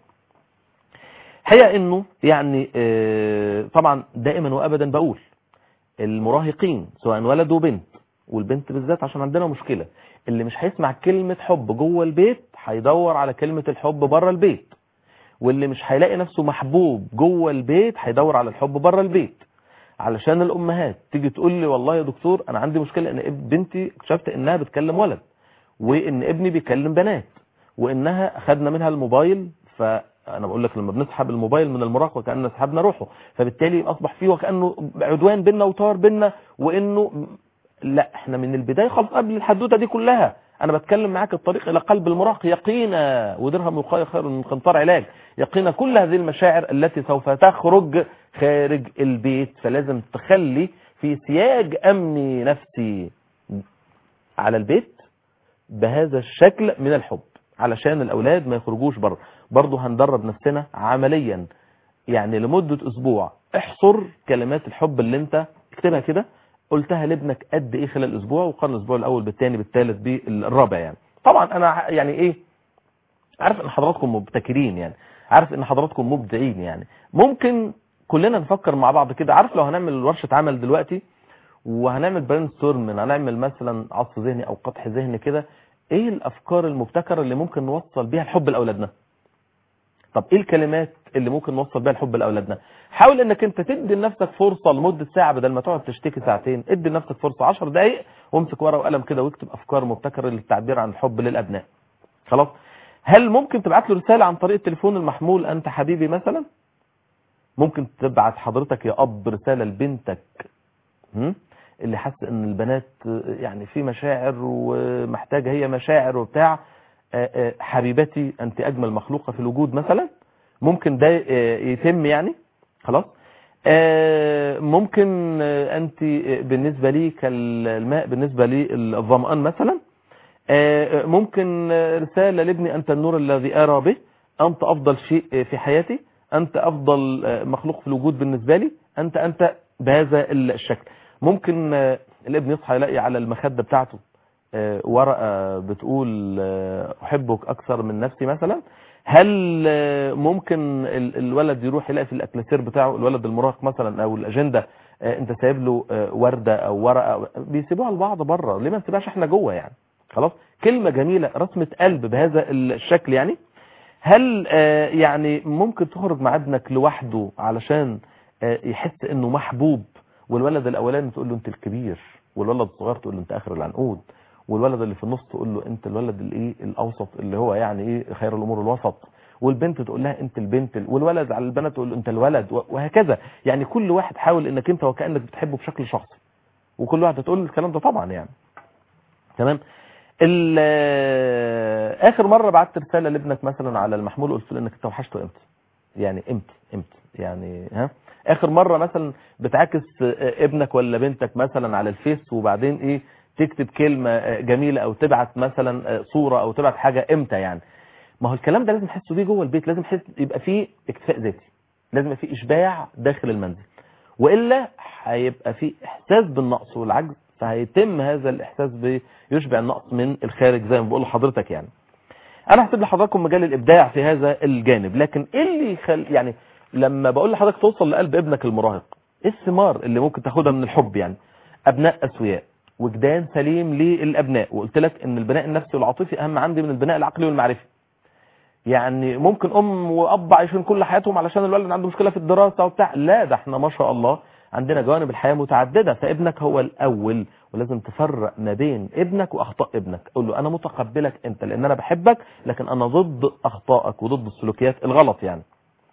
حقيقة انه يعني طبعا دائما وابدا بقول المراهقين سواء ولد وبنت والبنت بالذات عشان عندنا مشكلة اللي مش هيسمع كلمة حب جوه البيت هيدور على كلمة الحب بره البيت واللي مش هيلاقي نفسه محبوب جوه البيت هيدور على الحب بره البيت علشان الامهات تيجي تقول لي والله يا دكتور انا عندي مشكله ان بنتي اكتشفت انها بتكلم ولد وان ابني بيكلم بنات وانها اخذنا منها الموبايل فانا بقول لك لما بنسحب الموبايل من المراهق وكاننا سحبنا روحه فبالتالي اصبح فيه وكانه عدوان بينا وطار بينا وانه لا احنا من البدايه خالص قبل الحدوته دي كلها انا بتكلم معاك الطريق الى قلب المراهق يقينا ودرهم وقايه خير من قنطار علاج يقينا كل هذه المشاعر التي سوف تخرج خارج البيت فلازم تخلي في سياج امني نفسي على البيت بهذا الشكل من الحب علشان الاولاد ما يخرجوش بره برضه هندرب نفسنا عمليا يعني لمدة اسبوع احصر كلمات الحب اللي انت اكتبها كده قلتها لابنك قد ايه خلال الاسبوع وقارن الاسبوع الاول بالثاني بالثالث بالرابع يعني طبعا انا يعني ايه عارف ان حضراتكم مبتكرين يعني عارف ان حضراتكم مبدعين يعني ممكن كلنا نفكر مع بعض كده عارف لو هنعمل ورشه عمل دلوقتي وهنعمل برين ستورم هنعمل مثلا عصف ذهني او قطح ذهني كده ايه الافكار المبتكره اللي ممكن نوصل بيها الحب لاولادنا طب ايه الكلمات اللي ممكن نوصل بيها الحب لاولادنا حاول انك انت تدي لنفسك فرصه لمده ساعه بدل ما تقعد تشتكي ساعتين ادي لنفسك فرصه 10 دقائق وامسك ورقه وقلم كده واكتب افكار مبتكره للتعبير عن الحب للابناء خلاص هل ممكن تبعت له رساله عن طريق التليفون المحمول انت حبيبي مثلا ممكن تبعت حضرتك يا اب رساله لبنتك هم؟ اللي حاسه ان البنات يعني في مشاعر ومحتاجه هي مشاعر وبتاع آه، آه، حبيبتي انت اجمل مخلوقه في الوجود مثلا ممكن ده آه، يتم يعني خلاص آه، ممكن آه، انت آه، بالنسبه لي كالماء بالنسبه لي الظمآن مثلا آه، ممكن آه، رساله لابني انت النور الذي ارى به انت افضل شيء آه، في حياتي انت افضل آه، مخلوق في الوجود بالنسبه لي انت انت بهذا الشكل ممكن آه، الابن يصحى يلاقي على المخده بتاعته آه، ورقه بتقول آه، احبك اكثر من نفسي مثلا هل آه، ممكن ال- الولد يروح يلاقي في الاكلاسير بتاعه الولد المراهق مثلا او الاجنده آه، انت سايب له آه، ورده او ورقه بيسيبوها لبعض بره ليه ما نسيبهاش احنا جوه يعني خلاص كلمه جميله رسمه قلب بهذا الشكل يعني هل آه، يعني ممكن تخرج مع ابنك لوحده علشان آه، يحس انه محبوب والولد الاولاني تقول له انت الكبير والولد الصغير تقول له انت اخر العنقود والولد اللي في النص تقول له انت الولد الايه الاوسط اللي هو يعني ايه خير الامور الوسط والبنت تقول لها انت البنت والولد على البنات تقول له انت الولد وهكذا يعني كل واحد حاول انك انت وكانك بتحبه بشكل شخصي وكل واحد هتقول الكلام ده طبعا يعني تمام ال- اخر مره بعت رساله لابنك مثلا على المحمول قلت له انك انت وحشته امتى يعني امتى امتى يعني ها اخر مره مثلا بتعاكس آه، ابنك ولا بنتك مثلا على الفيس وبعدين ايه تكتب كلمه آه، جميله او تبعت مثلا آه، صوره او تبعت حاجه امتى يعني ما هو الكلام ده لازم تحسوا بيه جوه البيت لازم حس يبقى فيه اكتفاء ذاتي لازم يبقى فيه اشباع داخل المنزل والا هيبقى فيه احساس بالنقص والعجز فهيتم هذا الاحساس بيشبع النقص من الخارج زي ما بقول لحضرتك يعني انا هسيب لحضراتكم مجال الابداع في هذا الجانب لكن ايه اللي يخل يعني لما بقول لحضرتك توصل لقلب ابنك المراهق ايه الثمار اللي ممكن تاخدها من الحب يعني ابناء اسوياء وجدان سليم للابناء وقلت لك ان البناء النفسي والعاطفي اهم عندي من البناء العقلي والمعرفي يعني ممكن ام واب عايشين كل حياتهم علشان الولد عنده مشكله في الدراسه وبتاع لا ده احنا ما شاء الله عندنا جوانب الحياه متعدده فابنك هو الاول ولازم تفرق ما بين ابنك واخطاء ابنك قول له انا متقبلك انت لان انا بحبك لكن انا ضد اخطائك وضد السلوكيات الغلط يعني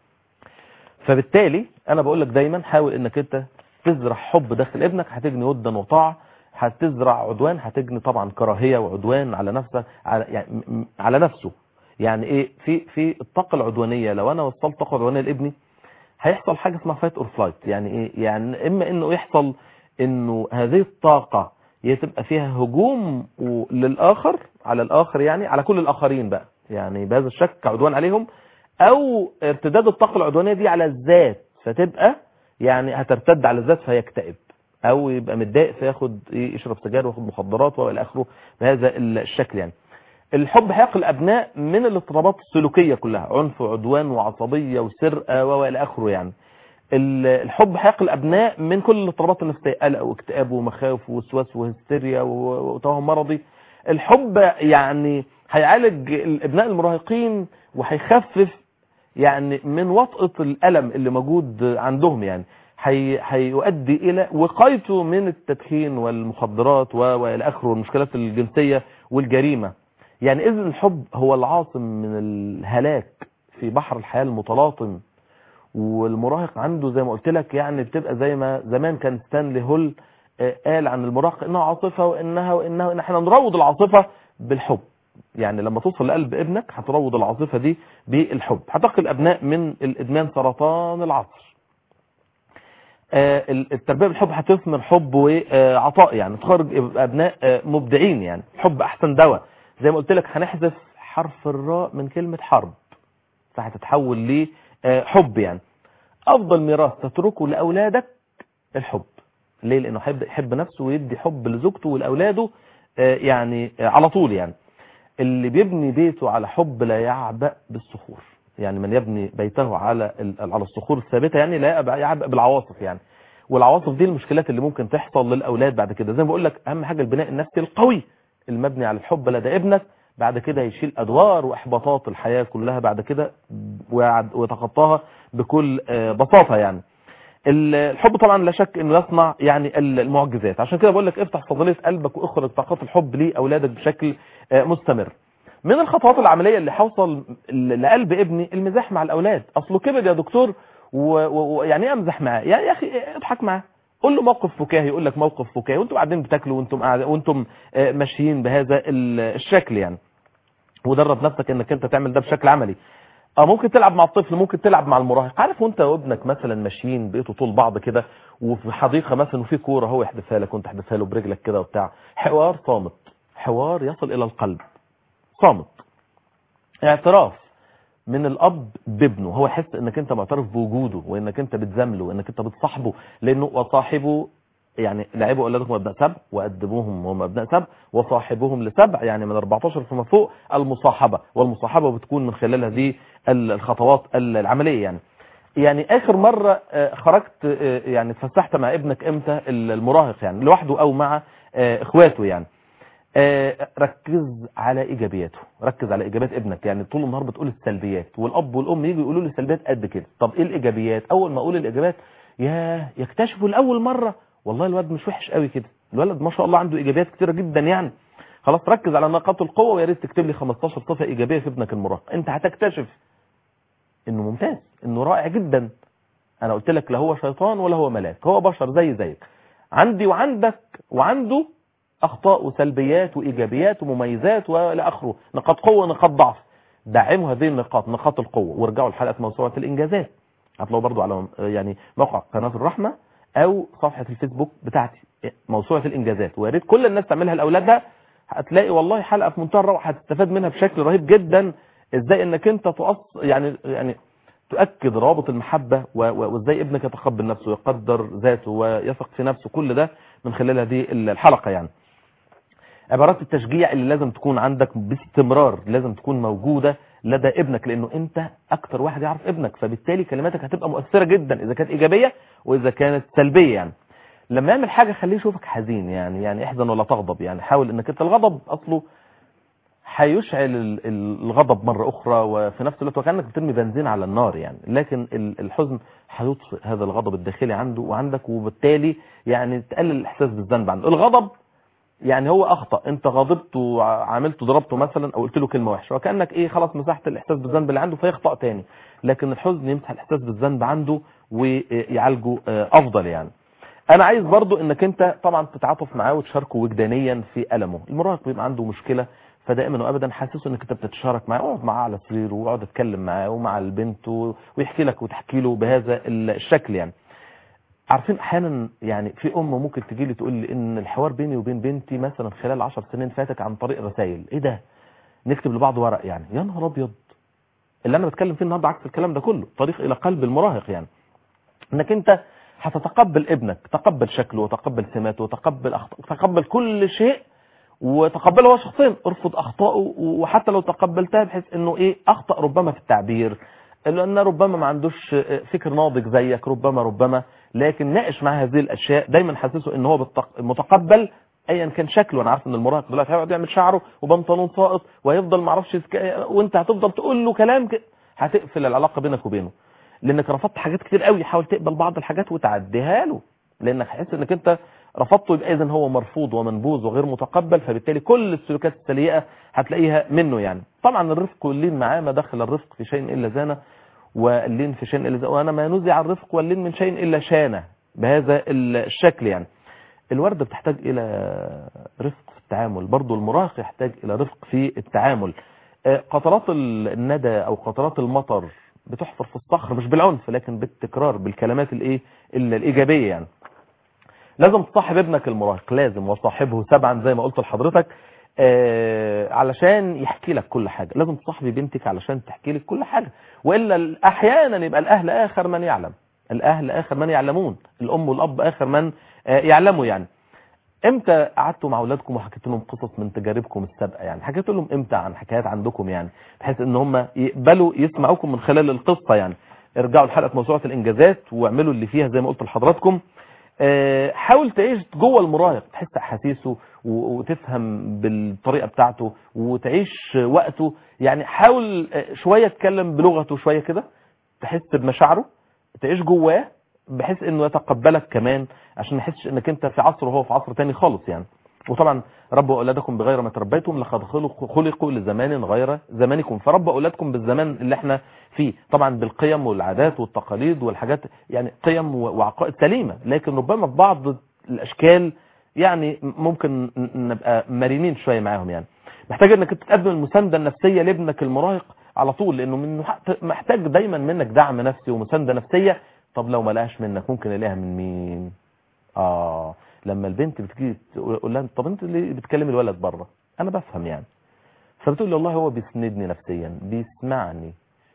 فبالتالي انا بقول لك دايما حاول انك انت تزرع حب داخل ابنك هتجني ودا وطاعه هتزرع عدوان هتجني طبعا كراهيه وعدوان على نفسك على يعني م- م- على نفسه يعني ايه في في الطاقه العدوانيه لو انا وصلت طاقه عدوانيه لابني هيحصل حاجه اسمها فايت اور فلايت يعني ايه يعني اما انه يحصل انه هذه الطاقه هي تبقى فيها هجوم و- للاخر على الاخر يعني على كل الاخرين بقى يعني بهذا الشكل عدوان عليهم او ارتداد الطاقه العدوانيه دي على الذات فتبقى يعني هترتد على الذات فيكتئب او يبقى متضايق فياخد إيه، يشرب سجاير وياخد مخدرات والى اخره بهذا الشكل يعني الحب هيقل الابناء من الاضطرابات السلوكيه كلها عنف وعدوان وعصبيه وسرقه والى اخره يعني ال- الحب هيقل الابناء من كل الاضطرابات النفسيه قلق واكتئاب ومخاوف ووسواس وهستيريا و- وتوهم مرضي الحب يعني هيعالج الابناء المراهقين وهيخفف يعني من وطأة الألم اللي موجود عندهم يعني هي- هيؤدي إلى وقايته من التدخين والمخدرات و- وإلى آخره والمشكلات الجنسية والجريمة يعني إذن الحب هو العاصم من الهلاك في بحر الحياة المتلاطم والمراهق عنده زي ما قلت لك يعني بتبقى زي ما زمان كان ستانلي هول آه، قال عن المراهق انها عاصفة وانها وانها وان احنا نروض العاصفة بالحب يعني لما توصل لقلب ابنك هتروض العاصفة دي بالحب هتقي الابناء من الادمان سرطان العصر آه، التربية بالحب هتثمر حب وعطاء يعني تخرج يبقى ابناء آه، مبدعين يعني الحب احسن دواء زي ما قلت لك هنحذف حرف الراء من كلمة حرب فهتتحول لحب يعني افضل ميراث تتركه لاولادك الحب ليه لانه هيبدا يحب نفسه ويدي حب لزوجته ولاولاده آه، يعني آه، على طول يعني اللي بيبني بيته على حب لا يعبأ بالصخور يعني من يبني بيته على ال- على الصخور الثابته يعني لا يعبأ يعبأ بالعواصف يعني والعواصف دي المشكلات اللي ممكن تحصل للاولاد بعد كده زي ما بقول لك اهم حاجه البناء النفسي القوي المبني على الحب لدى ابنك بعد كده يشيل ادوار واحباطات الحياه كلها بعد كده ويعد- ويتخطاها بكل آه، بساطه يعني ال- الحب طبعا لا شك انه يصنع يعني ال- المعجزات عشان كده بقول لك افتح صيدليه قلبك واخرج طاقات الحب لاولادك بشكل آه، مستمر من الخطوات العمليه اللي حوصل ل- لقلب ابني المزاح مع الاولاد اصله كبر يا دكتور و- و- ويعني ايه امزح معاه يعني يا اخي اضحك معاه قول له موقف فكاهي يقول لك موقف فكاهي وانتم قاعدين بتاكلوا وانتم قاعد وانتم آه، ماشيين بهذا ال- الشكل يعني ودرب نفسك انك انت تعمل ده بشكل عملي اه ممكن تلعب مع الطفل ممكن تلعب مع المراهق عارف وانت وابنك مثلا ماشيين بقيتوا طول بعض كده وفي حديقه مثلا وفي كوره هو يحدفها لك وانت تحدفها له برجلك كده وبتاع حوار صامت حوار يصل الى القلب صامت اعتراف من الاب بابنه هو يحس انك انت معترف بوجوده وانك انت بتزامله وانك انت بتصاحبه لانه وصاحبه يعني لعبوا اولادكم ابناء سبع وادبوهم وهم ابناء سبع وصاحبوهم لسبع يعني من 14 فما فوق المصاحبه والمصاحبه بتكون من خلال هذه الخطوات العمليه يعني يعني اخر مره آه، خرجت آه، يعني اتفسحت مع ابنك امتى المراهق يعني لوحده او مع آه، اخواته يعني آه، ركز على ايجابياته ركز على ايجابيات ابنك يعني طول النهار بتقول السلبيات والاب والام يجوا يقولوا لي السلبيات قد كده طب ايه الايجابيات اول ما اقول الايجابيات ياه يكتشفوا لاول مره والله الولد مش وحش قوي كده الولد ما شاء الله عنده ايجابيات كتيره جدا يعني خلاص ركز على نقاط القوه ويا ريت تكتب لي 15 صفه ايجابيه في ابنك المراهق انت هتكتشف انه ممتاز انه رائع جدا انا قلت لك لا هو شيطان ولا هو ملاك هو بشر زي زيك عندي وعندك وعنده اخطاء وسلبيات وايجابيات ومميزات والى اخره نقاط قوه ونقاط ضعف دعموا هذه النقاط نقاط القوه وارجعوا لحلقه موسوعه الانجازات هتلاقوا برضو على يعني موقع قناه الرحمه او صفحه الفيسبوك بتاعتي موسوعه الانجازات ويا ريت كل الناس تعملها لاولادها هتلاقي والله حلقه في منتهى الروعه هتستفاد منها بشكل رهيب جدا ازاي انك انت تقص يعني يعني تؤكد روابط المحبه و- و- وازاي ابنك يتقبل نفسه ويقدر ذاته ويثق في نفسه كل ده من خلال هذه الحلقه يعني عبارات التشجيع اللي لازم تكون عندك باستمرار لازم تكون موجودة لدى ابنك لانه انت اكتر واحد يعرف ابنك فبالتالي كلماتك هتبقى مؤثرة جدا اذا كانت ايجابية واذا كانت سلبية يعني لما يعمل حاجة خليه يشوفك حزين يعني يعني احزن ولا تغضب يعني حاول انك انت الغضب اصله هيشعل ال- ال- الغضب مرة اخرى وفي نفس الوقت وكأنك بترمي بنزين على النار يعني لكن ال- الحزن هيطفئ هذا الغضب الداخلي عنده وعندك وبالتالي يعني تقلل الاحساس بالذنب عنده الغضب يعني هو اخطا انت غضبت وعملته ضربته مثلا او قلت له كلمه وحشه وكانك ايه خلاص مسحت الاحساس بالذنب اللي عنده فيخطا تاني لكن الحزن يمسح الاحساس بالذنب عنده ويعالجه آه، افضل يعني انا عايز برضو انك انت طبعا تتعاطف معاه وتشاركه وجدانيا في المه المراهق بيبقى عنده مشكله فدائما وابدا حاسس انك انت بتتشارك معاه اقعد معاه على سريره واقعد اتكلم معاه ومع البنت و- ويحكي لك وتحكي له بهذا الشكل يعني عارفين احيانا يعني في ام ممكن تجي لي تقول لي ان الحوار بيني وبين بنتي مثلا خلال 10 سنين فاتت عن طريق رسائل ايه ده نكتب لبعض ورق يعني يا نهار ابيض اللي انا بتكلم فيه النهارده عكس الكلام ده كله طريق الى قلب المراهق يعني انك انت هتتقبل ابنك تقبل شكله وتقبل سماته وتقبل أخطاء تقبل كل شيء وتقبله هو شخصيا ارفض اخطائه وحتى لو تقبلتها بحيث انه ايه اخطا ربما في التعبير لان ربما ما عندوش فكر ناضج زيك ربما ربما لكن ناقش مع هذه الاشياء دايما حسسه ان هو بالتق- متقبل ايا كان شكله انا عارف ان المراهق دلوقتي هيقعد يعمل شعره وبنطلون ساقط وهيفضل ما اعرفش يسك- وانت هتفضل تقول له كلام ك- هتقفل العلاقه بينك وبينه لانك رفضت حاجات كتير قوي حاول تقبل بعض الحاجات وتعديها له لانك هتحس انك انت رفضته يبقى اذا هو مرفوض ومنبوذ وغير متقبل فبالتالي كل السلوكات السيئه هتلاقيها منه يعني طبعا الرفق واللين معاه ما دخل الرفق في شيء الا زانه واللين في شيء الا زانه وانا ما نزع الرفق واللين من شيء الا شانه بهذا الشكل يعني الوردة بتحتاج إلى رفق في التعامل برضو المراهق يحتاج إلى رفق في التعامل آه، قطرات الندى أو قطرات المطر بتحفر في الصخر مش بالعنف لكن بالتكرار بالكلمات الايه ال- الإيجابية يعني لازم تصاحب ابنك المراهق لازم وصاحبه سبعا زي ما قلت لحضرتك آه علشان يحكي لك كل حاجة لازم تصاحبي بنتك علشان تحكي لك كل حاجة وإلا أحيانا يبقى الأهل آخر من يعلم الأهل آخر من يعلمون الأم والأب آخر من آه يعلموا يعني امتى قعدتوا مع اولادكم وحكيت لهم قصص من تجاربكم السابقه يعني حكيت لهم امتى عن حكايات عندكم يعني بحيث ان هم يقبلوا يسمعوكم من خلال القصه يعني ارجعوا لحلقه موسوعه الانجازات واعملوا اللي فيها زي ما قلت لحضراتكم آه، حاول تعيش جوه المراهق تحس احاسيسه و- وتفهم بالطريقه بتاعته وتعيش وقته يعني حاول آه، شويه تتكلم بلغته شويه كده تحس بمشاعره تعيش جواه بحيث انه يتقبلك كمان عشان ما يحسش انك انت في عصر وهو في عصر تاني خالص يعني وطبعا ربوا اولادكم بغير ما تربيتم لقد خلقوا خلقوا لزمان غير زمانكم فربوا اولادكم بالزمان اللي احنا فيه طبعا بالقيم والعادات والتقاليد والحاجات يعني قيم و- وعقائد سليمه لكن ربما في بعض الاشكال يعني ممكن ن- نبقى مرنين شويه معاهم يعني محتاج انك تقدم المسانده النفسيه لابنك المراهق على طول لانه من حق- محتاج دايما منك دعم نفسي ومسانده نفسيه طب لو ما لقاش منك ممكن يلاقيها من مين اه لما البنت بتجي تقول لها طب انت ليه بتكلم الولد بره انا بفهم يعني فبتقول لي والله هو بيسندني نفسيا بيسمعني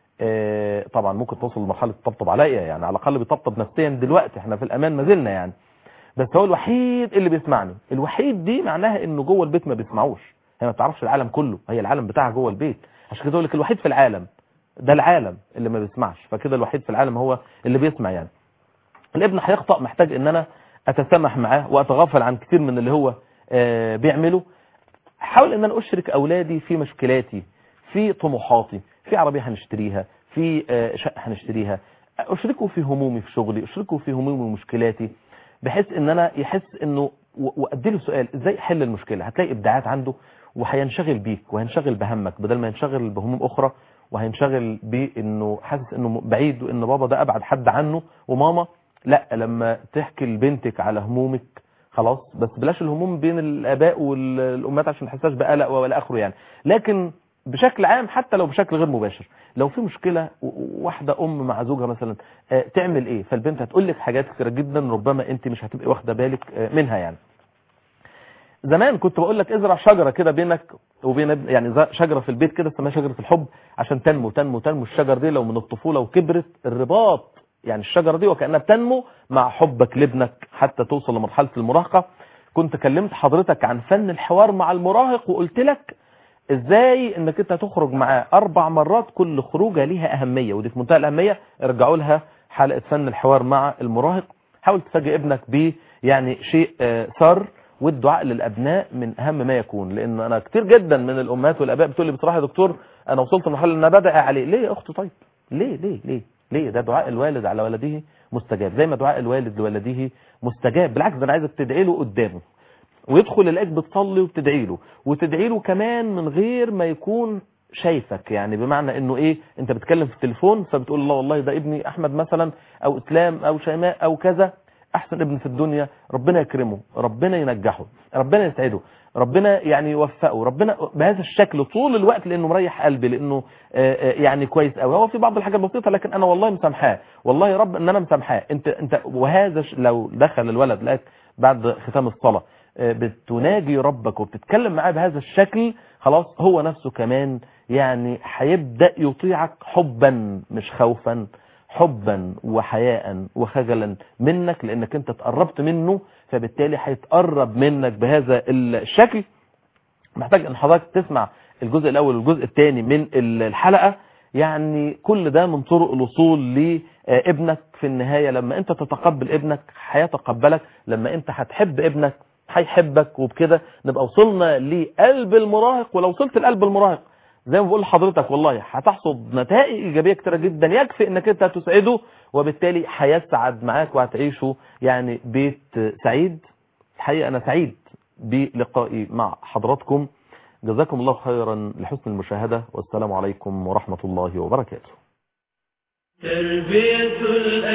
آه طبعا ممكن توصل لمرحله تطبطب عليا يعني على الاقل بيطبطب نفسيا دلوقتي احنا في الامان ما زلنا يعني بس هو الوحيد اللي بيسمعني الوحيد دي معناها انه جوه البيت ما بيسمعوش هي ما بتعرفش العالم كله هي العالم بتاعها جوه البيت عشان كده اقول لك الوحيد في العالم ده العالم اللي ما بيسمعش فكده الوحيد في العالم هو اللي بيسمع يعني الابن هيخطأ محتاج ان انا اتسامح معاه واتغافل عن كتير من اللي هو آه، بيعمله حاول ان انا اشرك اولادي في مشكلاتي في طموحاتي في عربية هنشتريها في آه، شقة هنشتريها اشركه في همومي في شغلي اشركه في همومي ومشكلاتي بحيث ان انا يحس انه و- وادي له سؤال ازاي احل المشكله هتلاقي ابداعات عنده وهينشغل بيك وهينشغل بهمك بدل ما ينشغل بهموم اخرى وهينشغل بانه حاسس انه بعيد وان بابا ده ابعد حد عنه وماما لا لما تحكي لبنتك على همومك خلاص بس بلاش الهموم بين الاباء والامهات عشان ما تحسهاش بقلق ولا اخره يعني لكن بشكل عام حتى لو بشكل غير مباشر لو في مشكله و- واحده ام مع زوجها مثلا آه، تعمل ايه فالبنت هتقول لك حاجات كتيره جدا ربما انت مش هتبقي واخده بالك آه، منها يعني زمان كنت بقول لك ازرع شجره كده بينك وبين ابن- يعني ز- شجره في البيت كده اسمها شجره الحب عشان تنمو تنمو تنمو الشجر دي لو من الطفوله وكبرت الرباط يعني الشجره دي وكانها بتنمو مع حبك لابنك حتى توصل لمرحله المراهقه كنت كلمت حضرتك عن فن الحوار مع المراهق وقلت لك ازاي انك انت تخرج معاه اربع مرات كل خروجه ليها اهميه ودي في منتهى الاهميه ارجعوا لها حلقه فن الحوار مع المراهق حاول تفاجئ ابنك ب يعني شيء آه، سار والدعاء للابناء من اهم ما يكون لان انا كتير جدا من الامهات والاباء بتقول لي بصراحه يا دكتور انا وصلت لمرحله ان انا بدعي عليه ليه يا اختي طيب ليه ليه ليه ليه ده دعاء الوالد على ولده مستجاب زي ما دعاء الوالد لولده مستجاب بالعكس ده انا عايزك تدعي له قدامه ويدخل يلاقيك بتصلي وبتدعي له وتدعي له كمان من غير ما يكون شايفك يعني بمعنى انه ايه انت بتتكلم في التليفون فبتقول الله والله ده ابني احمد مثلا او اسلام او شيماء او كذا احسن ابن في الدنيا ربنا يكرمه ربنا ينجحه ربنا يسعده ربنا يعني يوفقه ربنا بهذا الشكل طول الوقت لانه مريح قلبي لانه آه، آه، يعني كويس قوي هو في بعض الحاجات بسيطه لكن انا والله مسامحاه والله يا رب ان انا مسامحاه انت انت وهذا ش- لو دخل الولد لقاك بعد ختام الصلاه آه، بتناجي ربك وبتتكلم معاه بهذا الشكل خلاص هو نفسه كمان يعني هيبدا يطيعك حبا مش خوفا حبا وحياء وخجلا منك لانك انت تقربت منه فبالتالي هيتقرب منك بهذا الشكل محتاج ان حضرتك تسمع الجزء الاول والجزء الثاني من الحلقه يعني كل ده من طرق الوصول لابنك في النهايه لما انت تتقبل ابنك هيتقبلك لما انت هتحب ابنك هيحبك وبكده نبقى وصلنا لقلب المراهق ولو وصلت لقلب المراهق زي ما بقول لحضرتك والله هتحصد نتائج ايجابيه كتيره جدا يكفي انك انت تسعده وبالتالي هيسعد معاك وهتعيشوا يعني بيت سعيد الحقيقه انا سعيد بلقائي مع حضراتكم جزاكم الله خيرا لحسن المشاهده والسلام عليكم ورحمه الله وبركاته تربية الأبناء